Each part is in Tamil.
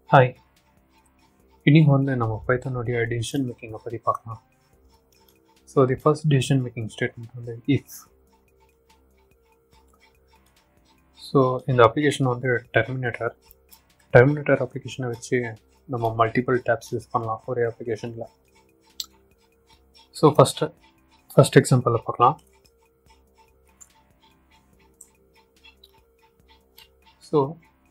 ஹாய் இன்னைக்கு வந்து நம்ம பைத்தனுடைய டிசிஷன் மேக்கிங்கை பற்றி பார்க்கலாம் so the first decision making statement வந்து இஃப் ஸோ இந்த அப்ளிகேஷன் வந்து டெர்மினேட்டர் டெர்மினேட்டர் அப்ளிகேஷனை வச்சு நம்ம மல்டிபிள் டேப்ஸ் யூஸ் பண்ணலாம் ஒரே அப்ளிகேஷனில் ஸோ ஃபஸ்ட்டு ஃபஸ்ட் எக்ஸாம்பிளில் பார்க்கலாம் ஸோ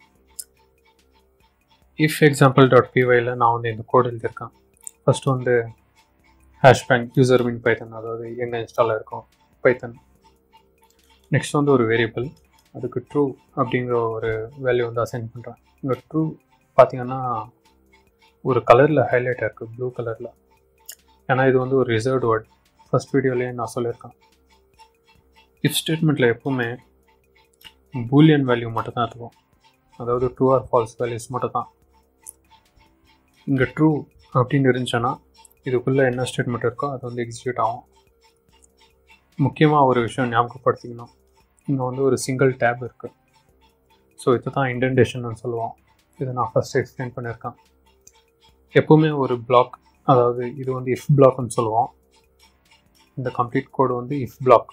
இஃப் எக்ஸாம்பிள் டாட் பிஒயில் நான் வந்து இந்த கோட் எழுதியிருக்கேன் ஃபஸ்ட்டு வந்து ஹேஷ்பேங்க் யூசர் மின் பைத்தன் அதாவது எங்கே இன்ஸ்டாலில் இருக்கும் பைத்தன் நெக்ஸ்ட் வந்து ஒரு வேரியபிள் அதுக்கு ட்ரூ அப்படிங்கிற ஒரு வேல்யூ வந்து அசைன் பண்ணுறேன் இங்கே ட்ரூ பார்த்தீங்கன்னா ஒரு கலரில் ஹைலைட் இருக்குது ப்ளூ கலரில் ஏன்னா இது வந்து ஒரு ரிசர்வ்டு வேர்ட் ஃபஸ்ட் வீடியோலேயே நான் சொல்லியிருக்கேன் இஃப் ஸ்டேட்மெண்ட்டில் எப்போவுமே பூலியன் வேல்யூ மட்டும் தான் இருக்கும் அதாவது ட்ரூ ஆர் ஃபால்ஸ் வேல்யூஸ் மட்டும் தான் இங்கே ட்ரூ அப்படின்னு இருந்துச்சுன்னா இதுக்குள்ளே என்ன ஸ்டேட்மெண்ட் இருக்கோ அது வந்து எக்ஸிக்யூட் ஆகும் முக்கியமாக ஒரு விஷயம் ஞாபகப்படுத்திக்கணும் இங்கே வந்து ஒரு சிங்கிள் டேப் இருக்குது ஸோ இது தான் இண்டென்டேஷன் சொல்லுவோம் இதை நான் ஃபஸ்ட் எக்ஸ்பிளைன் பண்ணியிருக்கேன் எப்போவுமே ஒரு பிளாக் அதாவது இது வந்து இஃப் பிளாக்னு சொல்லுவோம் இந்த கம்ப்ளீட் கோடு வந்து இஃப் பிளாக்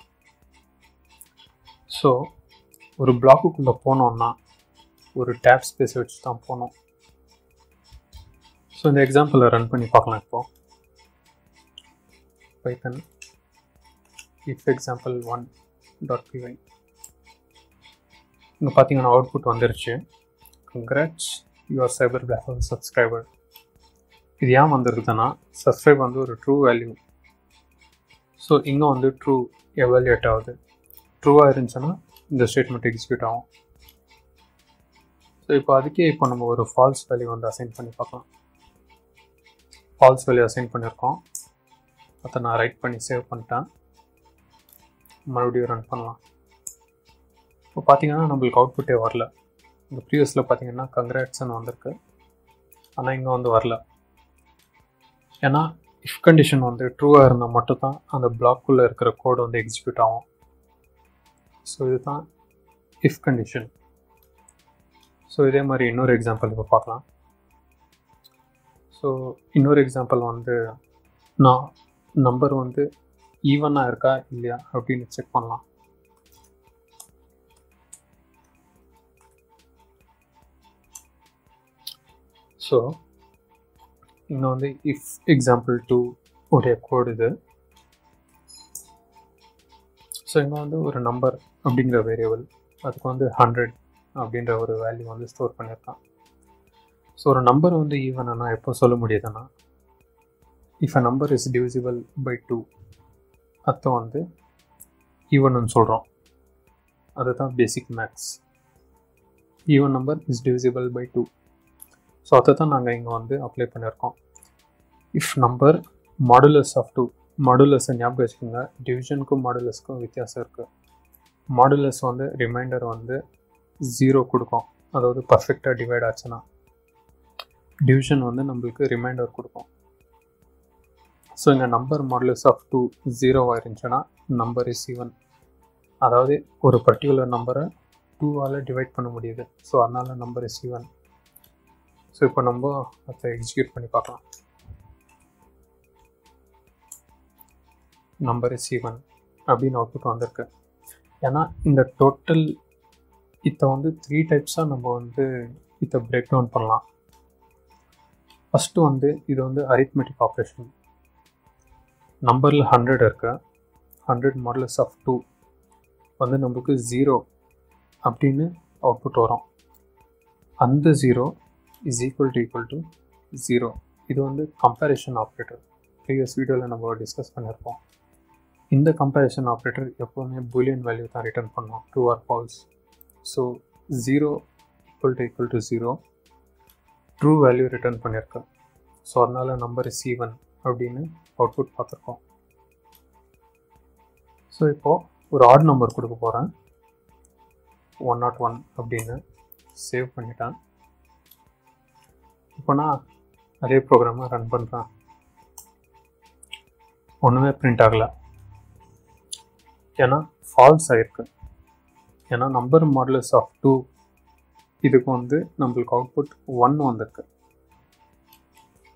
ஸோ ஒரு பிளாக்குக்குள்ளே போனோம்னா ஒரு டேப் ஸ்பேஸ் வச்சு தான் போகணும் ஸோ இந்த எக்ஸாம்பிளை ரன் பண்ணி பார்க்கலாம் இப்போ Python if example one dot py இங்கே பார்த்தீங்கன்னா அவுட்புட் வந்துருச்சு congrats your cyber black subscriber இது ஏன் வந்திருக்குதுன்னா சப்ஸ்கிரைப் வந்து ஒரு ட்ரூ வேல்யூ ஸோ இங்கே வந்து ட்ரூ எவால்யூட் ஆகுது ட்ரூவாக இருந்துச்சுன்னா இந்த ஸ்டேட்மெண்ட் எக்ஸிக்யூட் ஆகும் ஸோ இப்போ அதுக்கே இப்போ நம்ம ஒரு ஃபால்ஸ் வேல்யூ வந்து அசைன் பண்ணி பார்க்கலாம் ஃபால்ஸ் வேல்யூ அசைன் பண்ணியிருக்கோம் அதை நான் ரைட் பண்ணி சேவ் பண்ணிட்டேன் மறுபடியும் ரன் பண்ணலாம் இப்போ பார்த்தீங்கன்னா நம்மளுக்கு அவுட்புட்டே வரல இந்த ப்ரீவியஸில் பார்த்தீங்கன்னா கங்க்ராட்ஸ்ன்னு வந்திருக்கு ஆனால் இங்கே வந்து வரல ஏன்னா இஃப் கண்டிஷன் வந்து ட்ரூவாக இருந்தால் மட்டும்தான் அந்த பிளாக்குள்ளே இருக்கிற கோடு வந்து எக்ஸிக்யூட் ஆகும் ஸோ இதுதான் இஃப் கண்டிஷன் ஸோ இதே மாதிரி இன்னொரு எக்ஸாம்பிள் இப்போ பார்க்கலாம் ஸோ இன்னொரு எக்ஸாம்பிள் வந்து நான் நம்பர் வந்து ஈவனாக இருக்கா இல்லையா அப்படின்னு செக் பண்ணலாம் ஸோ இங்கே வந்து இஃப் எக்ஸாம்பிள் டூ உடைய கோடு இது ஸோ இங்கே வந்து ஒரு நம்பர் அப்படிங்கிற வேரியபிள் அதுக்கு வந்து ஹண்ட்ரட் அப்படின்ற ஒரு வேல்யூ வந்து ஸ்டோர் பண்ணியிருக்கான் ஸோ ஒரு நம்பர் வந்து ஈவனா எப்போ சொல்ல முடியுதுன்னா if a number is divisible by two அர்த்தம் வந்து ஈவன் சொல்கிறோம் அதுதான் basic maths even number is divisible by two so அதை தான் நாங்கள் இங்கே வந்து அப்ளை பண்ணியிருக்கோம் if number modulus of two மாடுலஸை ஞாபகம் வச்சுக்கோங்க டிவிஷனுக்கும் மாடுலஸ்க்கும் வித்தியாசம் இருக்குது மாடுலஸ் வந்து ரிமைண்டர் வந்து ஜீரோ கொடுக்கும் அதாவது பர்ஃபெக்டாக டிவைட் ஆச்சுன்னா டிவிஷன் வந்து நம்மளுக்கு ரிமைண்டர் கொடுக்கும் ஸோ இங்கே நம்பர் மாடுலஸ் ஆஃப் டூ ஜீரோவாக இருந்துச்சுன்னா நம்பர் இஸ் ஈவன் அதாவது ஒரு பர்டிகுலர் நம்பரை டூவால் டிவைட் பண்ண முடியுது ஸோ அதனால் நம்பர் இஸ் ஈவன் ஸோ இப்போ நம்ம அதை எக்ஸிக்யூட் பண்ணி பார்க்கலாம் நம்பர் இஸ் ஈவன் அப்படின்னு அவுட்புட் வந்திருக்கு ஏன்னா இந்த டோட்டல் இதை வந்து த்ரீ டைப்ஸாக நம்ம வந்து இதை பிரேக் டவுன் பண்ணலாம் ஃபஸ்ட்டு வந்து இது வந்து அரித்மெட்டிக் ஆப்ரேஷன் நம்பரில் ஹண்ட்ரட் இருக்கு ஹண்ட்ரட் மாடலஸ் ஆஃப் டூ வந்து நம்மளுக்கு ஜீரோ அப்படின்னு அவுட்புட் வரும் அந்த zero is equal to equal to zero இது வந்து கம்பேரிஷன் ஆப்ரேட்டர் ப்ரீவியஸ் வீடியோவில் நம்ம டிஸ்கஸ் பண்ணியிருப்போம் இந்த கம்பேரிஷன் ஆப்ரேட்டர் எப்போவுமே பூலியன் வேல்யூ தான் ரிட்டர்ன் பண்ணும் true or false so zero equal to equal to zero true value return பண்ணியிருக்கேன் ஸோ அதனால் நம்பர் இஸ் ஈவன் அப்படின்னு அவுட்புட் பார்த்துருக்கோம் ஸோ இப்போது ஒரு ஆட் நம்பர் கொடுக்க போகிறேன் ஒன் நாட் ஒன் அப்படின்னு சேவ் பண்ணிட்டேன் இப்போ நான் அதே ப்ரோக்ராமை ரன் பண்ணுறேன் ஒன்றுமே பிரிண்ட் ஆகலை ஏன்னா ஃபால்ஸ் ஆகிருக்கு ஏன்னா நம்பர் மாடலஸ் ஆஃப் டூ இதுக்கு வந்து நம்மளுக்கு அவுட்புட் ஒன் வந்திருக்கு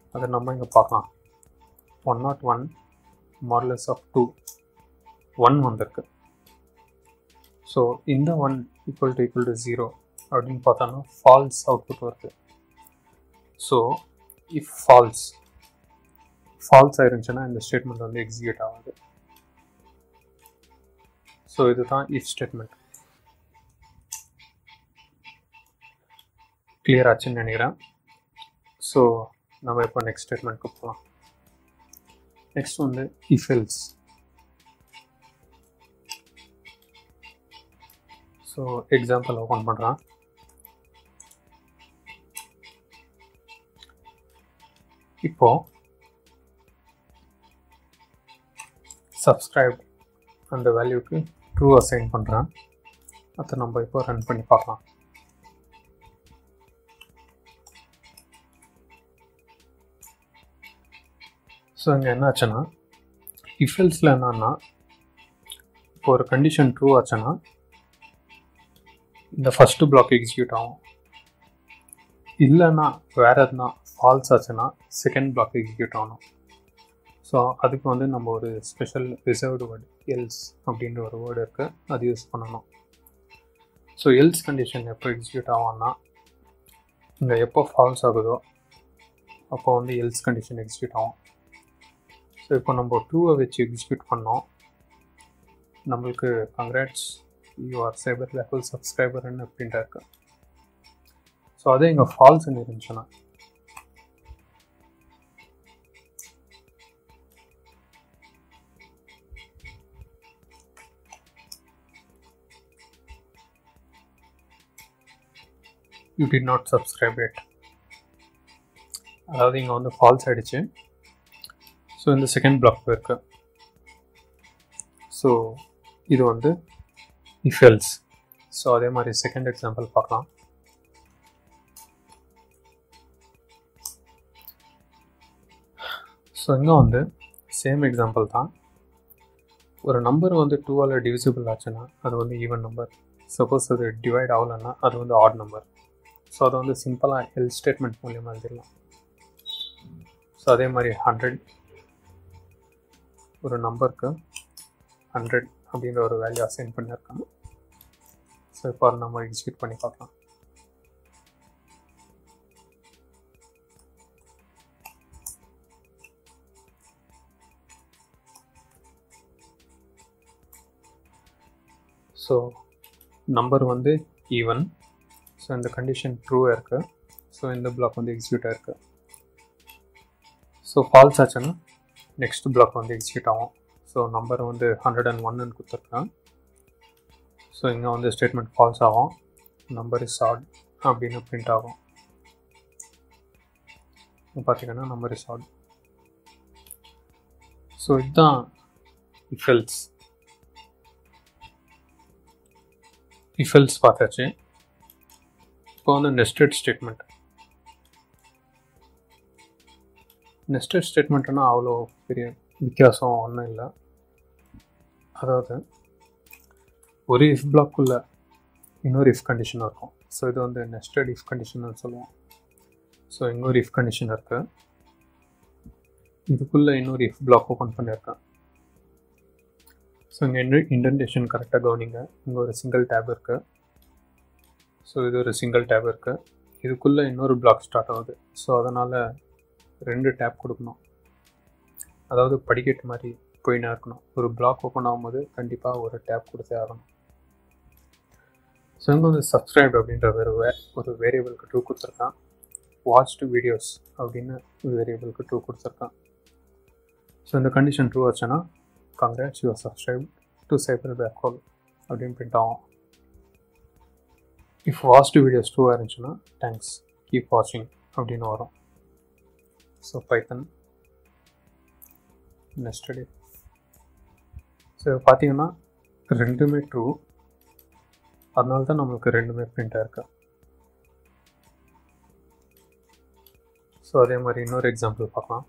அதை நம்ம இங்கே பார்க்கலாம் one nought one modulus of two one வந்திருக்கு ஸோ இந்த one equal to equal to zero அப்படின்னு பார்த்தோன்னா ஃபால்ஸ் அவுட்புட் வருது ஸோ இஃப் ஃபால்ஸ் ஃபால்ஸ் ஆயிருந்துச்சுன்னா இந்த ஸ்டேட்மெண்ட் வந்து எக்ஸிக்யூட் ஆகாது ஸோ இதுதான் இஃப் ஸ்டேட்மெண்ட் கிளியர் ஆச்சுன்னு நினைக்கிறேன் ஸோ நம்ம இப்போ நெக்ஸ்ட் ஸ்டேட்மெண்ட்க்கு போகலாம் நெக்ஸ்ட் வந்து if else so example open பண்ணுறேன் இப்போ சப்ஸ்கிரைப் அந்த வேல்யூக்கு ட்ரூ அசைன் பண்ணுறேன் அதை நம்ம இப்போ ரன் பண்ணி பார்க்கலாம் ஸோ இங்கே என்ன ஆச்சுன்னா இஃபெல்ஸில் என்னன்னா இப்போ ஒரு கண்டிஷன் ட்ரூ ஆச்சுன்னா இந்த ஃபஸ்ட்டு பிளாக் எக்ஸிக்யூட் ஆகும் இல்லைன்னா வேறு எதுனா ஃபால்ஸ் ஆச்சுன்னா செகண்ட் பிளாக் எக்ஸிக்யூட் ஆகணும் ஸோ அதுக்கு வந்து நம்ம ஒரு ஸ்பெஷல் ரிசர்வ்டு வேர்டு எல்ஸ் அப்படின்ற ஒரு வேர்டு இருக்குது அது யூஸ் பண்ணணும் ஸோ எல்ஸ் கண்டிஷன் எப்போ எக்ஸிக்யூட் ஆகும்னா இங்கே எப்போ ஃபால்ஸ் ஆகுதோ அப்போ வந்து எல்ஸ் கண்டிஷன் எக்ஸிக்யூட் ஆகும் ஸோ இப்போ நம்ம ட்ரூவை வச்சு எக்ஸிக்யூட் பண்ணோம் நம்மளுக்கு கங்க்ராட்ஸ் யூஆர் சைபர் லெவல் சப்ஸ்கிரைபர்னு அப்படின்ட்டு இருக்கு ஸோ அதே இங்கே ஃபால்ஸ்ன்னு இருந்துச்சுன்னா you did not subscribe it அதாவது இங்கே வந்து ஃபால்ஸ் ஆகிடுச்சு ஸோ இந்த செகண்ட் பிளாக் போயிருக்கு ஸோ இது வந்து இஃபெல்ஸ் ஸோ அதே மாதிரி செகண்ட் எக்ஸாம்பிள் பார்க்கலாம் ஸோ இங்கே வந்து சேம் எக்ஸாம்பிள் தான் ஒரு நம்பர் வந்து டூவால் டிவிசிபிள் ஆச்சுன்னா அது வந்து ஈவன் நம்பர் சப்போஸ் அது டிவைட் ஆகலைன்னா அது வந்து ஆட் நம்பர் ஸோ அதை வந்து சிம்பிளாக ஹெல்த் ஸ்டேட்மெண்ட் மூலியமாக எழுதிடலாம் ஸோ அதே மாதிரி ஹண்ட்ரட் ஒரு நம்பருக்கு ஹண்ட்ரட் அப்படின்ற ஒரு வேல்யூ அசைன் பண்ணியிருக்காங்க ஸோ இப்போ அதை நம்ம எக்ஸிக்யூட் பண்ணி பார்க்கலாம் ஸோ நம்பர் வந்து ஈவன் ஸோ இந்த கண்டிஷன் ட்ரூவாக இருக்குது ஸோ இந்த பிளாக் வந்து எக்ஸிக்யூட் ஆயிருக்கு ஸோ ஃபால்ஸ் ஆச்சுன்னா நெக்ஸ்ட் பிளாக் வந்து எக்ஸிக்யூட் ஆகும் ஸோ நம்பர் வந்து ஹண்ட்ரட் அண்ட் ஒன்னு கொடுத்துருக்கேன் ஸோ இங்கே வந்து ஸ்டேட்மெண்ட் ஃபால்ஸ் ஆகும் நம்பர் இஸ் ஆட் அப்படின்னு பிரிண்ட் ஆகும் பார்த்தீங்கன்னா நம்பர் இஸ் ஆட் ஸோ இதுதான் இஃபெல்ஸ் இஃபெல்ஸ் பார்த்தாச்சு இப்போ வந்து நெஸ்டட் ஸ்டேட்மெண்ட் நெஸ்டட் ஸ்டேட்மெண்ட்னா அவ்வளோ பெரிய வித்தியாசம் ஒன்றும் இல்லை அதாவது ஒரு இஃப் பிளாக்குள்ள இன்னொரு இஃப் கண்டிஷன் இருக்கும் ஸோ இது வந்து நெஸ்டட் இஃப் கண்டிஷன் சொல்லுவோம் ஸோ இன்னொரு இஃப் கண்டிஷன் இருக்குது இதுக்குள்ளே இன்னொரு இஃப் பிளாக் ஓப்பன் பண்ணியிருக்கேன் ஸோ இங்கே இண்டு இண்டென்டேஷன் கரெக்டாக கவனிங்க இங்கே ஒரு சிங்கிள் டேப் இருக்குது ஸோ இது ஒரு சிங்கிள் டேப் இருக்குது இதுக்குள்ளே இன்னொரு பிளாக் ஸ்டார்ட் ஆகுது ஸோ அதனால் ரெண்டு டேப் கொடுக்கணும் அதாவது படிக்கட்டு மாதிரி போயினா இருக்கணும் ஒரு பிளாக் ஓப்பன் ஆகும்போது கண்டிப்பாக ஒரு டேப் கொடுத்தே ஆகணும் ஸோ இங்கே வந்து சப்ஸ்கிரைப் அப்படின்ற வேறு வே ஒரு வேரியபிளுக்கு டூ கொடுத்துருக்கான் வாட்ச்டு வீடியோஸ் அப்படின்னு வேரியபிளுக்கு டூ கொடுத்துருக்கான் ஸோ இந்த கண்டிஷன் டூ ஆச்சுன்னா congrats you are subscribe to Cyber Black Hole அப்படின்னு பிரிண்ட் ஆகும் இஃப் வாட்ச்டு வீடியோஸ் டூவாக இருந்துச்சுன்னா தேங்க்ஸ் கீப் வாட்சிங் அப்படின்னு வரும் ஸோ பைத்தன் நெக்ஸ்ட் ஸோ பார்த்தீங்கன்னா ரெண்டுமே ட்ரூ அதனால தான் நம்மளுக்கு ரெண்டுமே பிரிண்ட் இருக்கு ஸோ அதே மாதிரி இன்னொரு எக்ஸாம்பிள் பார்க்கலாம்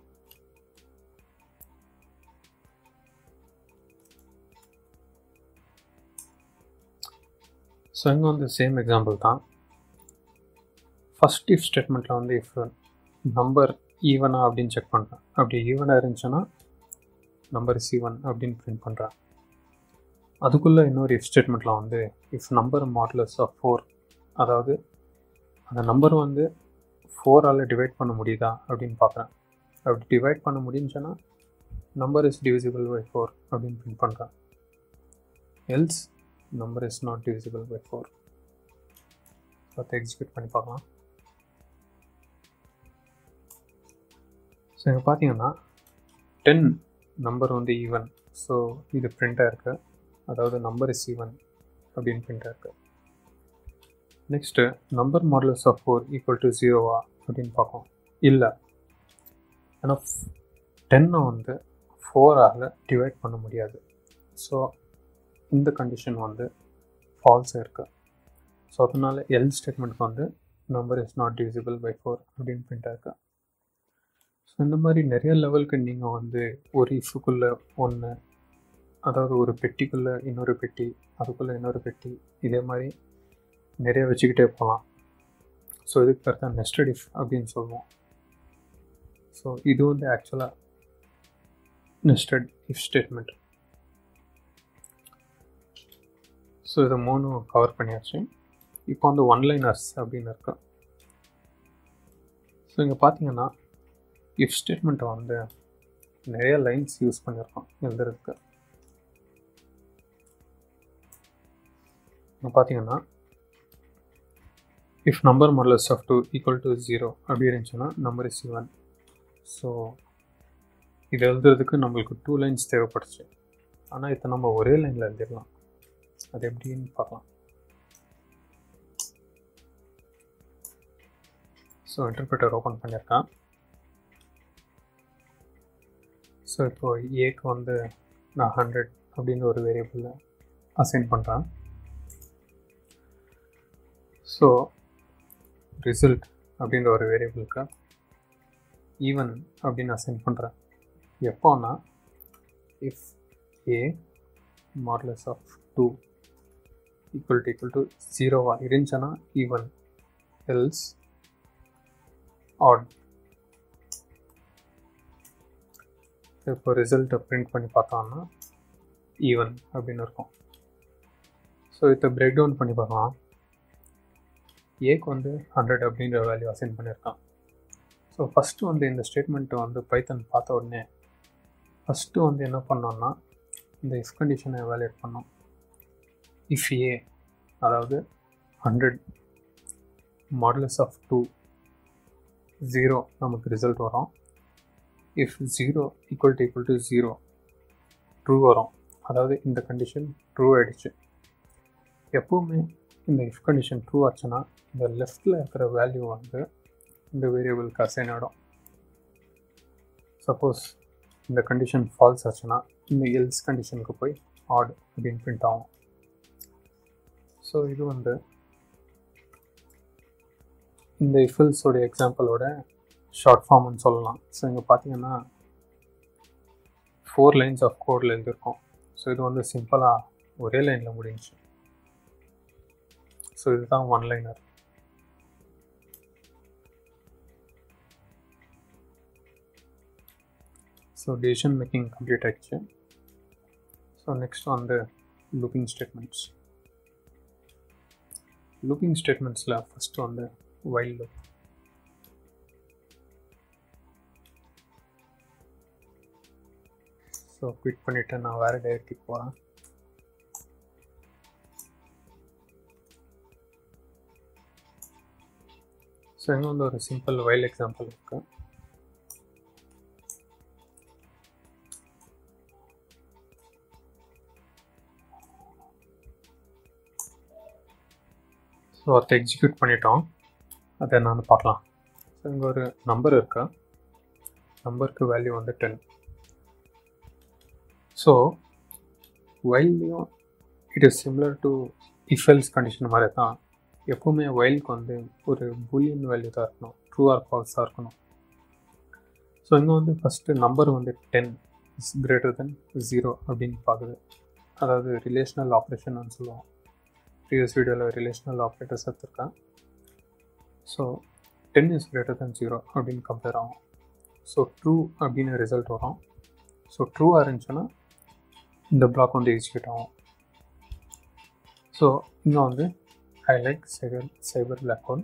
ஸோ இங்கே வந்து சேம் எக்ஸாம்பிள் தான் ஃபஸ்ட் இஃப் ஸ்டேட்மெண்ட்டில் வந்து இஃப் நம்பர் ஈவனா அப்படின்னு செக் பண்ணுறேன் அப்படி ஈவனாக இருந்துச்சுன்னா நம்பர் இஸ் ஈவன் அப்படின்னு பிரிண்ட் பண்ணுறேன் அதுக்குள்ளே இன்னொரு இஃப் ஸ்டேட்மெண்ட்டில் வந்து if number modulus of four அதாவது அந்த நம்பர் வந்து ஃபோரால் டிவைட் பண்ண முடியுதா அப்படின்னு பார்க்குறேன் அப்படி டிவைட் பண்ண முடிஞ்சுன்னா number is divisible by four அப்படின்னு பிரிண்ட் பண்ணுறேன் else number is not divisible by four அதை எக்ஸிக்யூட் பண்ணி பார்க்கலாம் ஸோ இங்கே பார்த்தீங்கன்னா டென் நம்பர் வந்து ஈவன் ஸோ இது பிரிண்டாக இருக்கு அதாவது நம்பர் இஸ் ஈவன் அப்படின்னு பிரிண்டாக இருக்கு next number modulus of four equal to ஜீரோவா அப்படின்னு பார்ப்போம் இல்லை ஏன்னா டென்னை வந்து ஃபோரால் டிவைட் பண்ண முடியாது ஸோ இந்த கண்டிஷன் வந்து ஃபால்ஸாக இருக்கு ஸோ அதனால எல் ஸ்டேட்மெண்ட்க்கு வந்து number is not divisible by four அப்படின்னு பிரிண்டாக இருக்கு ஸோ இந்த மாதிரி நிறைய லெவலுக்கு நீங்கள் வந்து ஒரு இஃபுக்குள்ளே ஒன்று அதாவது ஒரு பெட்டிக்குள்ளே இன்னொரு பெட்டி அதுக்குள்ளே இன்னொரு பெட்டி இதே மாதிரி நிறைய வச்சுக்கிட்டே போகலாம் ஸோ இதுக்கு பேர் தான் நெஸ்டட் இஃப் அப்படின்னு சொல்லுவோம் ஸோ இது வந்து ஆக்சுவலாக நெஸ்டட் இஃப் ஸ்டேட்மெண்ட் ஸோ இதை மூணும் கவர் பண்ணியாச்சு இப்போ வந்து ஒன்லைனர்ஸ் அப்படின்னு இருக்கு ஸோ இங்கே பார்த்தீங்கன்னா இஃப் ஸ்டேட்மெண்ட்டை வந்து நிறைய லைன்ஸ் யூஸ் பண்ணியிருக்கோம் எழுதுறதுக்கு இங்கே பார்த்தீங்கன்னா if number modulus of two equal to zero அப்படி இருந்துச்சுன்னா நம்பர் இஸ் ஈவன் ஸோ இது எழுதுறதுக்கு நம்மளுக்கு டூ லைன்ஸ் தேவைப்படுச்சு ஆனால் இதை நம்ம ஒரே லைனில் எழுதிடலாம் அது எப்படின்னு பார்க்கலாம் ஸோ இன்டர்பிரட்டர் ஓப்பன் பண்ணியிருக்கேன் ஸோ இப்போ ஏக்கு வந்து நான் ஹண்ட்ரட் அப்படின்னு ஒரு வேரியபிளில் அசைன் பண்ணுறேன் ஸோ ரிசல்ட் அப்படின்ற ஒரு வேரியபிளுக்கு ஈவன் அப்படின்னு அசைன் பண்ணுறேன் எப்போனா if a modulus of two equal to equal to ஜீரோவாக இருந்துச்சுன்னா ஈவன் எல்ஸ் ஆட் இப்போ ரிசல்ட்டை பிரிண்ட் பண்ணி பார்த்தோம்னா ஈவன் அப்படின்னு இருக்கும் ஸோ இதை பிரேக் டவுன் பண்ணி பார்க்கலாம் ஏக்கு வந்து ஹண்ட்ரட் அப்படின்ற வேல்யூ அசைன் பண்ணியிருக்கான் ஸோ ஃபஸ்ட்டு வந்து இந்த ஸ்டேட்மெண்ட்டை வந்து பைத்தன் பார்த்த உடனே ஃபஸ்ட்டு வந்து என்ன பண்ணோம்னா இந்த இஃப் கண்டிஷனை எவாலுவேட் பண்ணோம் இஃப் ஏ அதாவது hundred modulus of two zero நமக்கு ரிசல்ட் வரும் if zero equal to equal to zero true வரும் அதாவது இந்த கண்டிஷன் ட்ரூ ஆகிடுச்சு எப்போவுமே இந்த இஃப் கண்டிஷன் ட்ரூ ஆச்சுன்னா இந்த லெஃப்டில் இருக்கிற வேல்யூ வந்து இந்த வேரியபிளுக்கு அசைன் ஆகிடும் சப்போஸ் இந்த கண்டிஷன் ஃபால்ஸ் ஆச்சுன்னா இந்த எல்ஸ் கண்டிஷனுக்கு போய் ஆட் அப்படின்னு பிரிண்ட் ஆகும் ஸோ இது வந்து இந்த இஃபில்ஸோட எக்ஸாம்பிளோட ஷார்ட் ஃபார்ம்னு சொல்லலாம் ஸோ இங்கே பார்த்தீங்கன்னா ஃபோர் லைன்ஸ் ஆஃப் கோடில் எழுதியிருக்கோம் ஸோ இது வந்து சிம்பிளாக ஒரே லைனில் முடிஞ்சிச்சு ஸோ இதுதான் one liner so decision making complete ஆகிடுச்சு ஸோ நெக்ஸ்ட் வந்து லூப்பிங் ஸ்டேட்மெண்ட்ஸ் லூப்பிங் ஸ்டேட்மெண்ட்ஸில் ஃபஸ்ட்டு வந்து வைல்ட் லூப் ஸோ குவிட் பண்ணிவிட்டு நான் வேறு டைரக்டிவ் போகிறேன் ஸோ இங்கே வந்து ஒரு சிம்பிள் வைல்ட் எக்ஸாம்பிள் இருக்குது ஸோ அதை எக்ஸிக்யூட் பண்ணிட்டோம் அதை நான் பார்க்கலாம் ஸோ இங்கே ஒரு நம்பர் இருக்கு நம்பருக்கு வேல்யூ வந்து டென் ஸோ வைல்லையும் it is similar to if else condition மாதிரி தான் எப்போவுமே வைல்க்கு வந்து ஒரு புலியன் வேல்யூ தான் இருக்கணும் ட்ரூ ஆர் ஃபால்ஸாக இருக்கணும் ஸோ இங்கே வந்து ஃபஸ்ட்டு நம்பர் வந்து ten is greater than zero அப்படின்னு பார்க்குது அதாவது ரிலேஷனல் ஆப்ரேஷன் சொல்லுவோம் ப்ரீவியஸ் வீடியோவில் ரிலேஷனல் ஆப்ரேட்டர்ஸ் எடுத்திருக்கேன் so ten is greater than zero அப்படின்னு கம்பேர் ஆகும் ஸோ ட்ரூ அப்படின்னு ரிசல்ட் வரும் ஸோ ட்ரூவாக இருந்துச்சுன்னா இந்த பிளாக் வந்து எக்ஸிக்யூட் ஆகும் ஸோ இங்கே வந்து I like Cyber Cyber Black Hole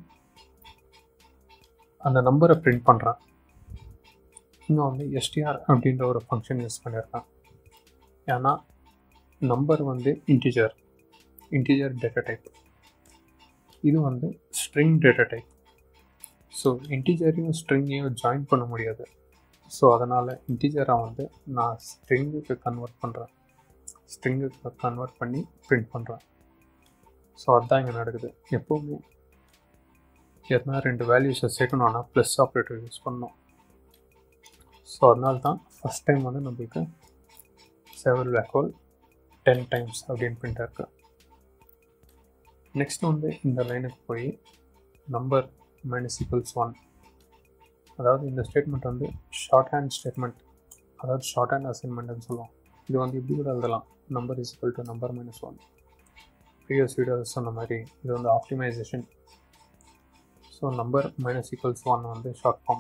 அந்த நம்பரை பிரிண்ட் பண்ணுறேன் இங்கே வந்து எஸ்டிஆர் அப்படின்ற ஒரு ஃபங்க்ஷன் யூஸ் பண்ணியிருக்கேன் ஏன்னா நம்பர் வந்து இன்டிஜர் இன்டிஜர் டேட்டா டைப் இது வந்து ஸ்ட்ரிங் டேட்டா டைப் ஸோ இன்டிஜரையும் ஸ்ட்ரிங்கையும் ஜாயின் பண்ண முடியாது ஸோ அதனால் இன்டிஜரை வந்து நான் ஸ்ட்ரிங்குக்கு கன்வெர்ட் பண்ணுறேன் ஸ்ட்ரிங்குக்கு கன்வெர்ட் பண்ணி பிரிண்ட் பண்ணுறேன் ஸோ அதுதான் இங்கே நடக்குது எப்போவுமே எதனா ரெண்டு வேல்யூஸை சேர்க்கணுன்னா ப்ளஸ் ஆப்ரேட்டர் யூஸ் பண்ணணும் ஸோ அதனால தான் ஃபஸ்ட் டைம் வந்து நம்மளுக்கு Cyber Black Hole ten times அப்படின்னு பிரிண்ட் இருக்கு நெக்ஸ்ட் வந்து இந்த லைனுக்கு போய் நம்பர் மைனஸ் ஈக்குவல்ஸ் ஒன் அதாவது இந்த ஸ்டேட்மெண்ட் வந்து ஷார்ட் ஹேண்ட் ஸ்டேட்மெண்ட் அதாவது ஷார்ட் ஹேண்ட் அசைன்மெண்ட்னு சொல்லுவோம் இது வந்து இப்படி கூட எழுதலாம் number is equal to number minus one previous videos சொன்ன மாதிரி இது வந்து optimisation so number minus equals one வந்து ஷார்ட் ஃபார்ம்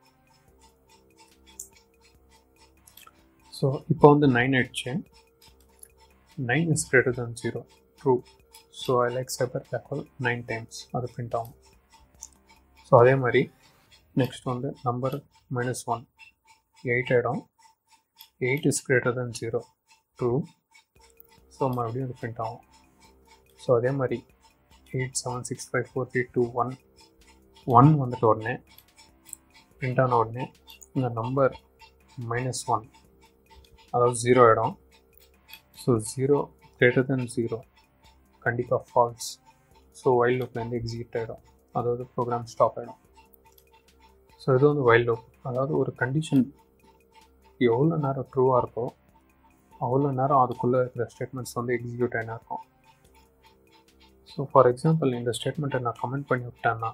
ஸோ இப்போ வந்து நைன் ஆயிடுச்சு nine is greater than zero true so I like Cyber Black Hole nine times அது பிரிண்ட் ஆகும் ஸோ அதே மாதிரி நெக்ஸ்ட் வந்து நம்பர் மைனஸ் ஒன் எயிட் ஆகிடும் eight is greater than zero true so மறுபடியும் அது பிரிண்ட் ஆகும் ஸோ அதே மாதிரி eight seven six five four three two one one வந்துட்டு உடனே பிரிண்ட் ஆன உடனே இந்த நம்பர் மைனஸ் ஒன் அதாவது ஜீரோ ஆகிடும் so zero greater than zero கண்டிப்பாக ஃபால்ஸ் ஸோ வைல்ட் லூப்லேருந்து எக்ஸிக்யூட் ஆகிடும் அதாவது ப்ரோக்ராம் ஸ்டாப் ஆகிடும் ஸோ இது வந்து வைல்ட் லூப் அதாவது ஒரு கண்டிஷன் எவ்வளோ நேரம் ட்ரூவாக இருக்கோ அவ்வளோ நேரம் அதுக்குள்ளே இருக்கிற ஸ்டேட்மெண்ட்ஸ் வந்து எக்ஸிக்யூட் ஆகினா இருக்கும் ஸோ ஃபார் எக்ஸாம்பிள் இந்த ஸ்டேட்மெண்ட்டை நான் கமெண்ட் பண்ணி விட்டேன்னா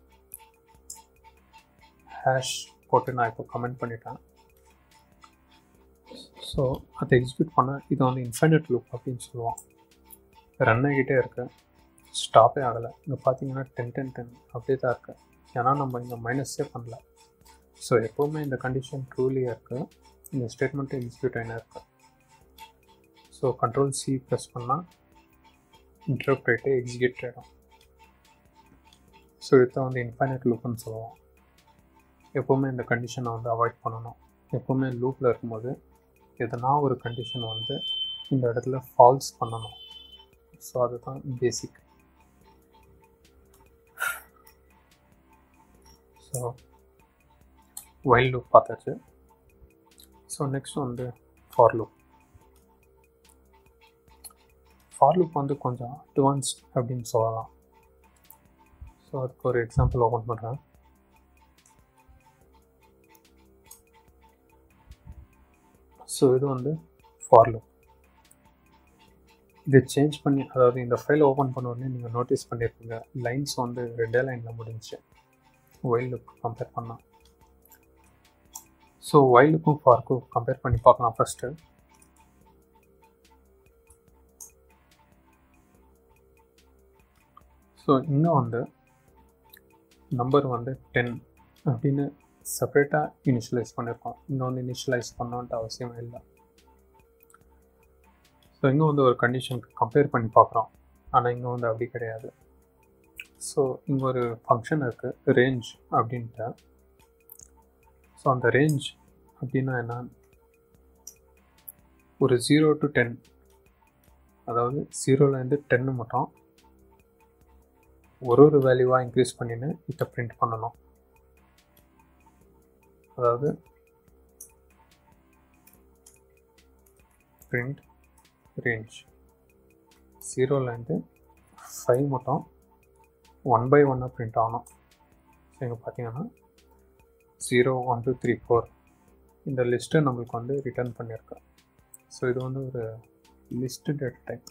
ஹேஷ் போட்டு நான் இப்போ கமெண்ட் பண்ணிட்டேன் ஸோ அதை எக்ஸிக்யூட் பண்ண இது வந்து இன்ஃபைனட் லூப் அப்படின்னு சொல்லுவோம் ரன் ஆகிட்டே இருக்கு ஸ்டாப்பே ஆகலை இங்கே பார்த்தீங்கன்னா டென் டென் டென் அப்படியே தான் இருக்குது ஏன்னா நம்ம இங்கே மைனஸே பண்ணல ஸோ எப்போவுமே இந்த கண்டிஷன் ட்ரூலியாக இருக்குது இந்த ஸ்டேட்மெண்ட்டு எக்ஸிக்யூட் ஆகினா இருக்கு ஸோ கண்ட்ரோல் சி ப்ரெஸ் பண்ணால் இன்டர்ப்ட் ஆகிட்டு எக்ஸிக்யூட் ஆகிடும் ஸோ இதுதான் வந்து இன்ஃபைனட் லூப்னு சொல்லுவோம் எப்போவுமே இந்த கண்டிஷனை வந்து அவாய்ட் பண்ணணும் எப்போவுமே லூப்பில் இருக்கும்போது எதனா ஒரு கண்டிஷன் வந்து இந்த இடத்துல ஃபால்ஸ் பண்ணணும் ஸோ அதுதான் பேசிக் ஸோ வைல்ட் லூப் பார்த்தாச்சு ஸோ நெக்ஸ்ட் வந்து ஃபார் லூப் ஃபார் லூப் வந்து கொஞ்சம் அட்வான்ஸ்ட் அப்படின்னு சொல்லலாம் ஸோ அதுக்கு ஒரு எக்ஸாம்பிள் ஓப்பன் பண்ணுறேன் ஸோ இது வந்து ஃபார் லூப் இது சேஞ்ச் பண்ணி அதாவது இந்த ஃபைல் ஓப்பன் பண்ண உடனே நீங்கள் நோட்டீஸ் பண்ணியிருப்பீங்க லைன்ஸ் வந்து ரெண்டே லைனில் முடிஞ்சிச்சு ஒயில் லுக் கம்பேர் பண்ணால் ஸோ ஒயிலுக்கும் ஃபார்க்கும் கம்பேர் பண்ணி பார்க்கலாம் ஃபஸ்ட்டு ஸோ இங்கே வந்து நம்பர் வந்து டென் அப்படின்னு செப்பரேட்டாக இனிஷியலைஸ் பண்ணியிருக்கோம் இங்கே வந்து இனிஷியலைஸ் பண்ணோன்ட்டு அவசியம் இல்லை ஸோ இங்கே வந்து ஒரு கண்டிஷனுக்கு கம்பேர் பண்ணி பார்க்குறோம் ஆனால் இங்கே வந்து அப்படி கிடையாது ஸோ இங்கே ஒரு ஃபங்க்ஷன் இருக்குது ரேஞ்ச் அப்படின்ட்டு ஸோ அந்த ரேஞ்ச் அப்படின்னா என்ன ஒரு ஜீரோ டு டென் அதாவது ஜீரோலேருந்து டென்னு மட்டும் ஒரு ஒரு வேல்யூவாக இன்க்ரீஸ் பண்ணின்னு இதை பிரிண்ட் பண்ணணும் அதாவது பிரிண்ட் ரேஞ்ச் ஜீரோலேருந்து ஃபைவ் மட்டும் ஒன் பை ஒன்னாக பிரிண்ட் ஆகணும் ஸோ இங்கே பார்த்தீங்கன்னா zero one two three four இந்த லிஸ்ட்டை நம்மளுக்கு வந்து ரிட்டர்ன் பண்ணியிருக்கேன் ஸோ இது வந்து ஒரு லிஸ்ட்டு டேட்டா டைப்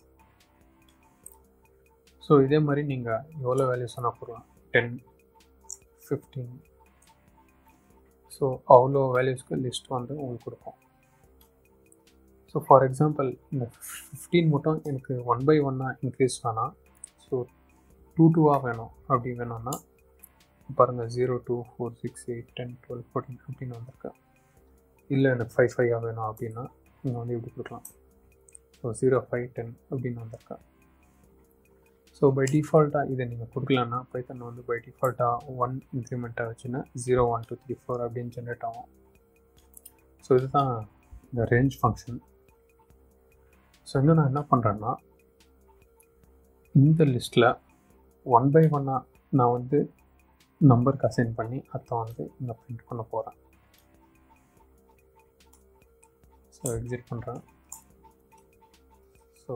ஸோ இதே மாதிரி நீங்கள் எவ்வளோ வேல்யூஸ் வேணால் போடலாம் டென் ஃபிஃப்டீன் ஸோ அவ்வளோ வேல்யூஸ்க்கு லிஸ்ட் வந்து உங்களுக்கு கொடுக்கும் ஸோ ஃபார் எக்ஸாம்பிள் இந்த ஃபிஃப்டீன் மட்டும் எனக்கு ஒன் பை ஒன்னாக இன்க்ரீஸ் வேணாம் ஸோ டூ டூவாக வேணும் அப்படி வேணும்னா பாருங்கள் zero two four six eight ten twelve fourteen அப்படின்னு வந்திருக்கு இல்லை எனக்கு ஃபைவ் ஃபைவாக வேணும் அப்படின்னா நீங்கள் வந்து இப்படி கொடுக்கலாம் ஸோ ஜீரோ ஃபைவ் டென் அப்படின்னு வந்திருக்கா ஸோ பை டிஃபால்ட்டாக இதை நீங்கள் கொடுக்கலன்னா பைத்தன் வந்து பை டிஃபால்ட்டாக ஒன் இன்க்ரிமெண்ட்டாக வச்சுன்னா zero one two three four அப்படின்னு ஜென்ரேட் ஆகும் ஸோ இதுதான் இந்த ரேஞ்ச் ஃபங்க்ஷன் ஸோ இங்கே நான் என்ன பண்ணுறேன்னா இந்த லிஸ்ட்டில் ஒன் பை ஒன்னாக நான் வந்து நம்பருக்கு அசைன் பண்ணி அதை வந்து இங்கே பிரிண்ட் பண்ண போகிறேன் ஸோ எக்ஸிட் பண்ணுறேன் ஸோ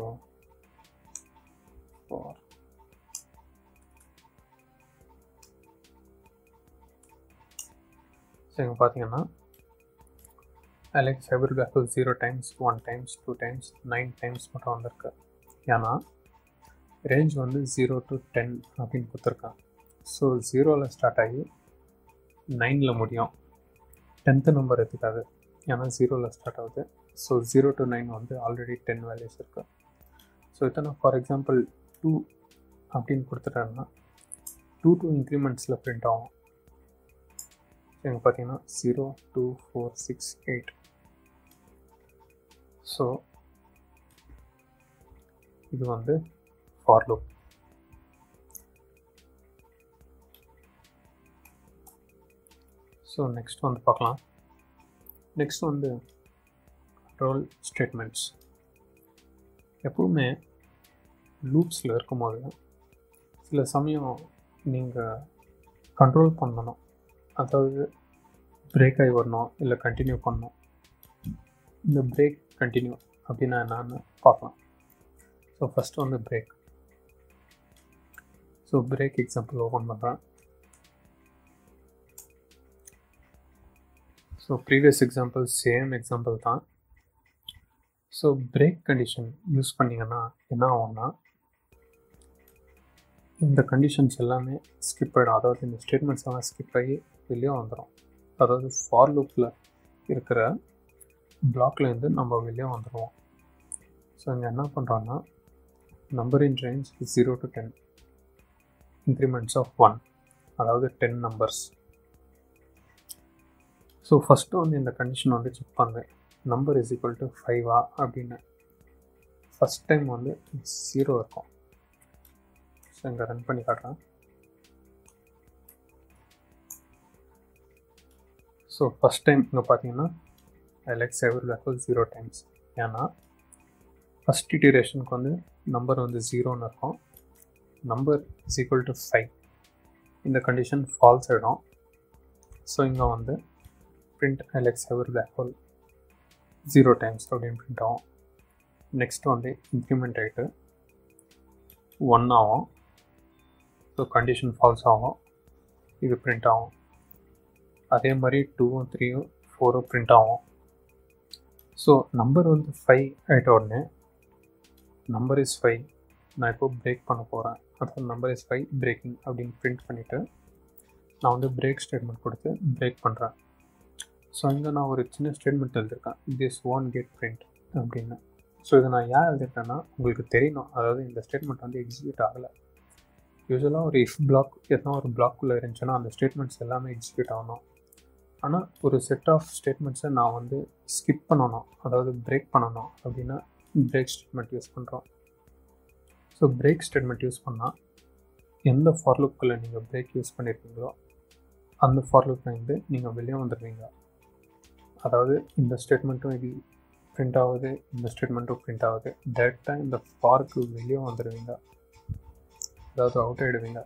ஃபார் ஸோ இங்கே பார்த்தீங்கன்னா அலெக்ஸ் எவர் Black Hole zero times one times two times nine times மட்டும் வந்திருக்கு ஏன்னா ரேஞ்ச் வந்து ஜீரோ டு டென் அப்படின்னு கொடுத்துருக்கான் ஸோ ஜீரோவில் ஸ்டார்ட் ஆகி நைனில் முடியும் டென்த்து நம்பர் எடுத்துக்காது ஏன்னா ஜீரோவில் ஸ்டார்ட் ஆகுது ஸோ ஜீரோ டு நைன் வந்து ஆல்ரெடி டென் வேல்யூஸ் இருக்கு ஸோ இத்தனை ஃபார் எக்ஸாம்பிள் டூ அப்படின்னு கொடுத்துட்டாருன்னா டூ டூ இன்க்ரிமெண்ட்ஸில் பிரிண்ட் ஆகும் இங்கே பார்த்தீங்கன்னா zero two four six eight so இது வந்து ஃபார் லூப் ஸோ நெக்ஸ்ட் வந்து பார்க்கலாம் நெக்ஸ்ட் வந்து ரோல் ஸ்டேட்மெண்ட்ஸ் எப்பவுமே லூப்ஸில் இருக்கும்போது சில சமயம் நீங்கள் கண்ட்ரோல் பண்ணணும் அதாவது பிரேக் ஆகி வரணும் இல்லை கண்டினியூ பண்ணணும் இந்த பிரேக் கண்டினியூ அப்படின்னா என்னன்னு பார்க்கலாம் ஸோ ஃபஸ்ட்டு வந்து break so break example open பண்ணுறேன் so previous example same example தான் ஸோ பிரேக் கண்டிஷன் யூஸ் பண்ணிங்கன்னா என்ன ஆகும்னா இந்த கண்டிஷன்ஸ் எல்லாமே ஸ்கிப் ஆகிடும் அதாவது இந்த ஸ்டேட்மெண்ட்ஸ் எல்லாம் ஸ்கிப் ஆகி வெளியே வந்துடும் அதாவது ஃபார் லூப்பில் இருக்கிற பிளாக்லேருந்து நம்ம வெளியே வந்துடுவோம் ஸோ இங்கே என்ன பண்ணுறோன்னா number in range zero to ten increments of one அதாவது டென் நம்பர்ஸ் ஸோ ஃபஸ்ட்டு வந்து இந்த கண்டிஷன் வந்து செக் பண்ணேன் நம்பர் இஸ் ஈக்குவல் டு ஃபைவா அப்படின்னு ஃபஸ்ட் டைம் வந்து ஜீரோ இருக்கும் ஸோ இங்கே ரன் பண்ணி காட்டுறேன் ஸோ ஃபஸ்ட் டைம் இங்கே பார்த்தீங்கன்னா எலெக்ஸ் எவர் வேக்கல் ஜீரோ டைம்ஸ் ஏன்னா ஃபஸ்ட் இட்டிரேஷனுக்கு வந்து நம்பர் வந்து ஜீரோன்னு இருக்கும் number is equal to five இந்த கண்டிஷன் ஃபால்ஸ் ஆகிடும் ஸோ இங்கே வந்து பிரிண்ட் எலெக்ஸ் எவர் வேக்கல் ஜீரோ டைம்ஸ் அப்படின்னு பிரிண்ட் ஆகும் நெக்ஸ்ட் வந்து இன்க்ரிமெண்ட் ஆகிட்டு ஒன் ஆகும் ஸோ கண்டிஷன் ஃபால்ஸ் ஆகும் இது பிரிண்ட் ஆகும் அதே மாதிரி டூவும் த்ரீயும் ஃபோரும் பிரிண்ட் ஆகும் ஸோ நம்பர் வந்து ஃபைவ் ஆகிட்ட உடனே நம்பர் இஸ் ஃபைவ் நான் இப்போ பிரேக் பண்ண போகிறேன் அதாவது நம்பர் இஸ் ஃபைவ் பிரேக்கிங் அப்படின்னு பிரிண்ட் பண்ணிவிட்டு நான் வந்து பிரேக் ஸ்டேட்மெண்ட் கொடுத்து பிரேக் பண்ணுறேன் ஸோ இங்கே நான் ஒரு சின்ன ஸ்டேட்மெண்ட் எழுதியிருக்கேன் திஸ் ஒன் கெட் பிரிண்ட் அப்படின்னு ஸோ இதை நான் ஏன் எழுதிட்டேன்னா உங்களுக்கு தெரியணும் அதாவது இந்த ஸ்டேட்மெண்ட் வந்து எக்ஸிக்யூட் ஆகலை யூஸ்வலாக ஒரு இஃப் பிளாக் எதனா ஒரு பிளாக்குள்ளே இருந்துச்சுன்னா அந்த ஸ்டேட்மெண்ட்ஸ் எல்லாமே எக்ஸிக்யூட் ஆகணும் ஆனால் ஒரு செட் ஆஃப் ஸ்டேட்மெண்ட்ஸை நான் வந்து ஸ்கிப் பண்ணணும் அதாவது பிரேக் பண்ணணும் அப்படின்னா பிரேக் ஸ்டேட்மெண்ட் யூஸ் பண்ணுறோம் ஸோ பிரேக் ஸ்டேட்மெண்ட் யூஸ் பண்ணால் எந்த ஃபார்லுக்குள்ளே நீங்கள் பிரேக் யூஸ் பண்ணியிருக்கீங்களோ அந்த ஃபார்லுக்லேருந்து நீங்கள் வெளியே வந்துடுவீங்க அதாவது இந்த ஸ்டேட்மெண்ட்டும் இது பிரிண்ட் ஆகுது இந்த ஸ்டேட்மெண்ட்டும் பிரிண்ட் ஆகுது டேரெக்டாக இந்த ஃபார்க்கு வெளியே வந்துடுவீங்க அதாவது அவுட் ஆகிடுவீங்க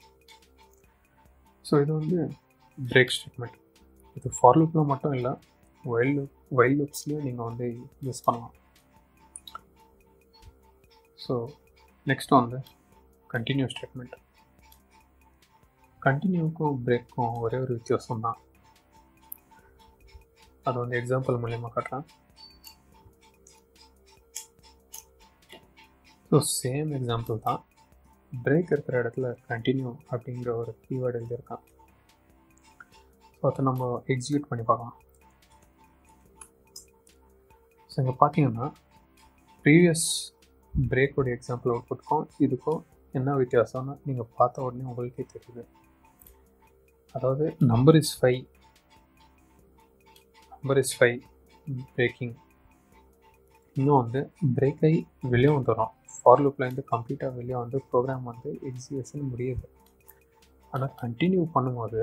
ஸோ இது வந்து பிரேக் ஸ்டேட்மெண்ட் இது ஃபார் லுக்கில் மட்டும் இல்லை வைல்ட் லுக் வைல்ட் லுக்ஸ்லேயும் நீங்கள் வந்து யூஸ் பண்ணலாம் ஸோ நெக்ஸ்ட் வந்து கண்டினியூ ஸ்டேட்மெண்ட் கண்டினியூக்கும் பிரேக்கும் ஒரே ஒரு வித்தியாசம் தான் அது வந்து எக்ஸாம்பிள் மூலியமாக காட்டுறேன் ஸோ சேம் எக்ஸாம்பிள் தான் பிரேக் இருக்கிற இடத்துல கண்டினியூ அப்படிங்கிற ஒரு கீவேர்டு எழுதியிருக்கான் ஸோ அதை நம்ம எக்ஸிக்யூட் பண்ணி பார்க்கலாம் ஸோ இங்கே பார்த்தீங்கன்னா ப்ரீவியஸ் பிரேக்கோடைய எக்ஸாம்பிள் அவுட்புட்க்கும் இதுக்கும் என்ன வித்தியாசம்னு நீங்கள் பார்த்த உடனே உங்களுக்கே தெரியுது அதாவது number is five number is five breaking இன்னும் வந்து பிரேக் ஆகி வெளியே வந்துடும் ஃபார் லூப்லேருந்து கம்ப்ளீட்டாக வெளியே வந்து ப்ரோக்ராம் வந்து எக்ஸிகூஷன் முடியுது ஆனால் கண்டினியூ பண்ணும்போது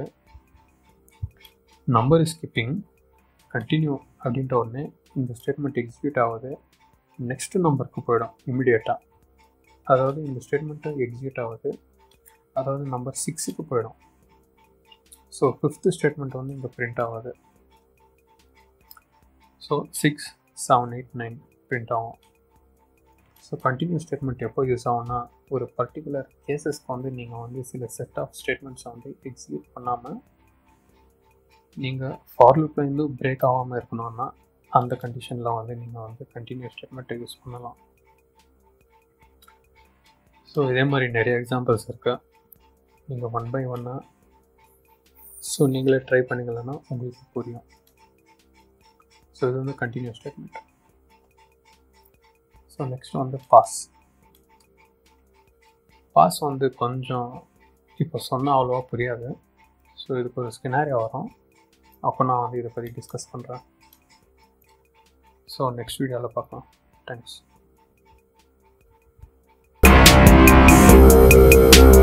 நம்பர் ஸ்கிப்பிங் கண்டினியூ அப்படின்ற உடனே இந்த ஸ்டேட்மெண்ட் எக்ஸிக்யூட் ஆகுது நெக்ஸ்ட் நம்பருக்கு போயிடும் இமிடியேட்டாக அதாவது இந்த ஸ்டேட்மெண்ட்டு எக்ஸிக்யூட் ஆகுது அதாவது நம்பர் சிக்ஸுக்கு போயிடும் ஸோ ஃபிஃப்த்து ஸ்டேட்மெண்ட் வந்து இங்கே பிரிண்ட் ஆகுது so six seven eight nine print ஆகும் ஸோ கண்டினியூ ஸ்டேட்மெண்ட் எப்போ யூஸ் ஆகும்னா ஒரு பர்டிகுலர் கேசஸ்க்கு வந்து நீங்கள் வந்து சில செட் ஆஃப் ஸ்டேட்மெண்ட்ஸை வந்து எக்ஸிக்யூட் பண்ணாமல் நீங்கள் ஃபார்லூப்லேருந்து பிரேக் ஆகாமல் இருக்கணும்னா அந்த கண்டிஷனில் வந்து நீங்கள் வந்து கண்டினியூ ஸ்டேட்மெண்ட்டை யூஸ் பண்ணலாம் ஸோ இதே மாதிரி நிறைய எக்ஸாம்பிள்ஸ் இருக்குது நீங்கள் ஒன் பை ஒன்னாக ஸோ நீங்களே ட்ரை பண்ணிங்களன்னா உங்களுக்கு புரியும் ஸோ இது வந்து கண்டினியூ ஸ்டேட்மெண்ட் ஸோ நெக்ஸ்ட் வந்து பாஸ் பாஸ் வந்து கொஞ்சம் இப்போ சொன்னால் அவ்வளோவா புரியாது ஸோ இதுக்கு ஒரு ஸ்கினாரியா வரும் அப்போ நான் வந்து இதை பற்றி டிஸ்கஸ் பண்ணுறேன் ஸோ நெக்ஸ்ட் வீடியோவில் பார்க்கலாம் தேங்க்ஸ்